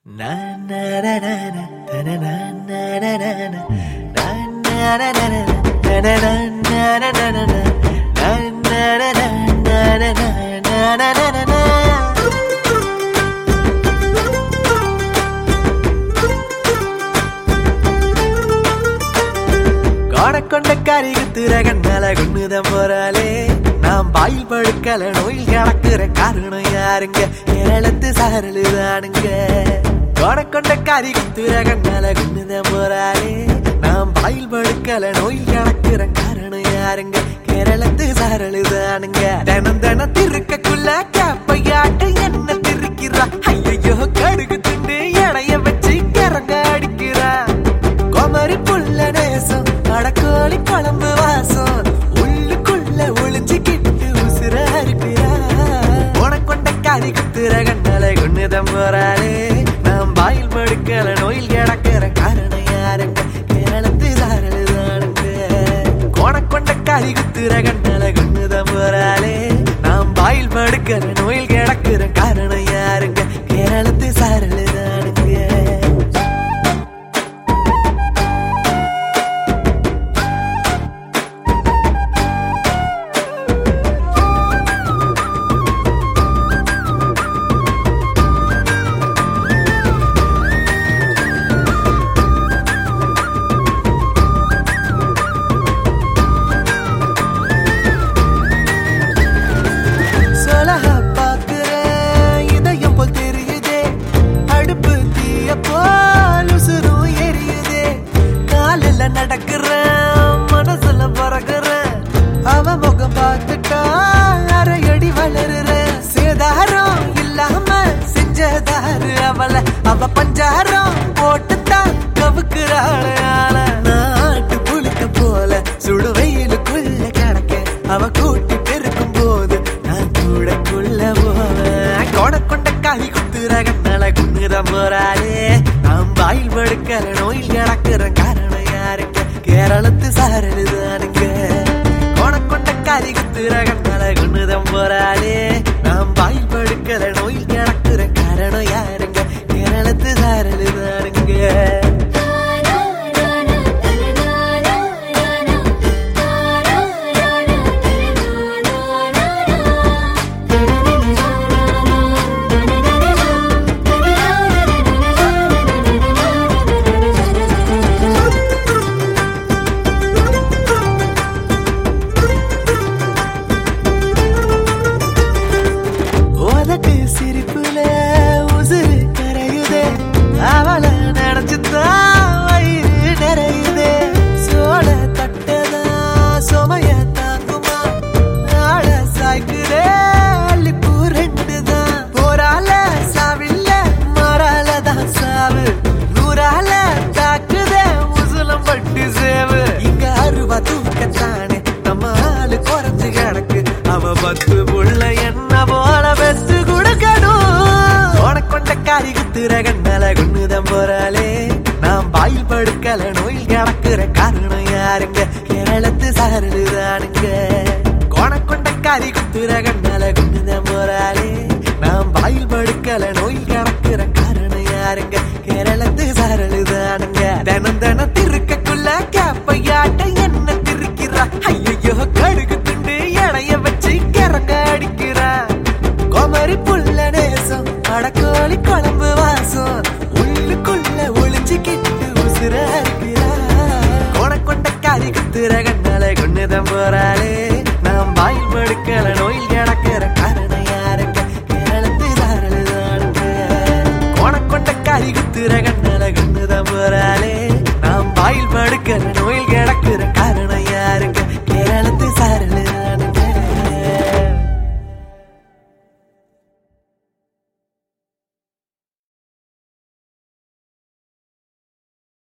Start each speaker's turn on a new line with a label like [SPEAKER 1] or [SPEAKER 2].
[SPEAKER 1] கொண்ட கரிகு திரகண்ணால குண்ணுதம் போறாளே நாம் பாயில் படுக்கல நோயில் கிடக்குற காரணம் யாருங்க கேரளத்து சாரலுதானுங்க கொண்ட கரிகு திரகண்ணால குண்ணுதம் போறாளே நாம் பாயில் படுக்கல நோயில் கிடக்குற காரணம் யாருங்க கேரளத்து சாரலுதானுங்க தினம் தினம் திருக்கக்குள்ள கேப்பையாட்ட என்ன திருக்கிறா ஐயோ கடுகு துண்டு இடைய வச்சு கிறங்க அடிக்கிறா குமரி புள்ள நேசம் அடக்கோழி குழம்பு வாசம் உள்ளுக்குள்ள ஒளிஞ்சுக்கிட்டு உசுர அரிப்பியா உனக்கொண்ட காரி குத்துற கண்ணால கொண்டுதம் போறாளே நாம் பாயில் படுக்கல நோயில் கிடக்கிற காரணம் யாருங்க கேரளத்து தாரலுதானுங்க உனக்கொண்ட காரி குத்துற கண்ணால கொண்டுதம் போறாளே நாம் பாயில் படுக்கிற நோயில் கிடக்கிற காரணம் யாருங்க கேரளத்து சாரலுதானுங்க சொலக பாக்குறேன் இதயம் போல் தெரியுதே அடுப்பு தீய போல் உசுரும் எரியுதே காலில் நடக்கிறேன் மனசுல பறக்கிறேன் அவ முகம் பார்த்துட்டா அரையடி வளருறேன் சேதாரம் இல்லாம செஞ்சதாரு அவளை அவ பஞ்சாரம் போட்டுத்தான் கவுக்குறாள் ஆள நாட்டு புளிக்க போல சுடு வெயிலுக்குள்ள கிடக்க அவ கூட்டி பெருக்கும் போது நான் கூடக்குள்ள போவேன் கொட கொண்ட காய் குத்துற கண்ணால குன்னுதான் போறாளே நாம் வாயில் படுக்கிற நோயில் கிடக்கிற காரணம் யாருங்க கேரளத்து சாரலுதானுங்க கொட கொண்ட காய் குத்துற கண்ணால குன்னுதான் போறாளே நாம் வாயில் படுக்கிற நோயில் கிடக்கிற காரணம் யாருங்க கேரளத்து சாரலுதானுங்க உதட்டு சிரிப்புல உசுறு கரையுதே அவளை நினைச்சுதான் வயிறு நிறையுதே சோழ தட்டதா சுமைய தாங்குமா ஆள சாய்க்குதே அள்ளிப்பூ ரெண்டுதான் போரால சாவில்ல மாறால தான் சாவு நூறால தாக்குதே முசுலம் பட்டு சேவு இங்க அருவா தூக்கத்தானே நம்ம ஆளு குறைஞ்சு கிடக்கு அவ பத்து புள்ள என்ன போல பெத்து கொடுக்கணும் உனக்கொண்ட காரி குத்துற கண்ணால குண்ணுதம் போறாளே நாம் பாயில் படுக்கல நோயில் கிடக்குற காரணம் யாருங்க கேரளத்து சாரலுதானுங்க கொணக்கொண்ட காரி குத்துற கண்ணால குண்ணுதம் போறாளே நாம் பாயில் படுக்கல நோயில் கிடக்குற காரணம் யாருங்க கேரளத்து சாரலுதானுங்க தினம் தினம் திருக்கக்குள்ள கேப்பையாட்ட என்ன திருக்கிறா ஐயோ கடுகு துண்டு இடைய வச்சு கிறங்க அடிக்கிறா குமரி புள்ள நேசம் அடக்கோழி குழம்பு வாசம் உள்ளுக்குள்ள ஒளிஞ்சுக்கிட்டு உசுர அரிக்கிறா கொணக்கொண்ட காரி குத்துற கண்ணால கொண்டுதான் போறாளே நாம் வாயில் படுக்கல நோயில் கிடக்கிற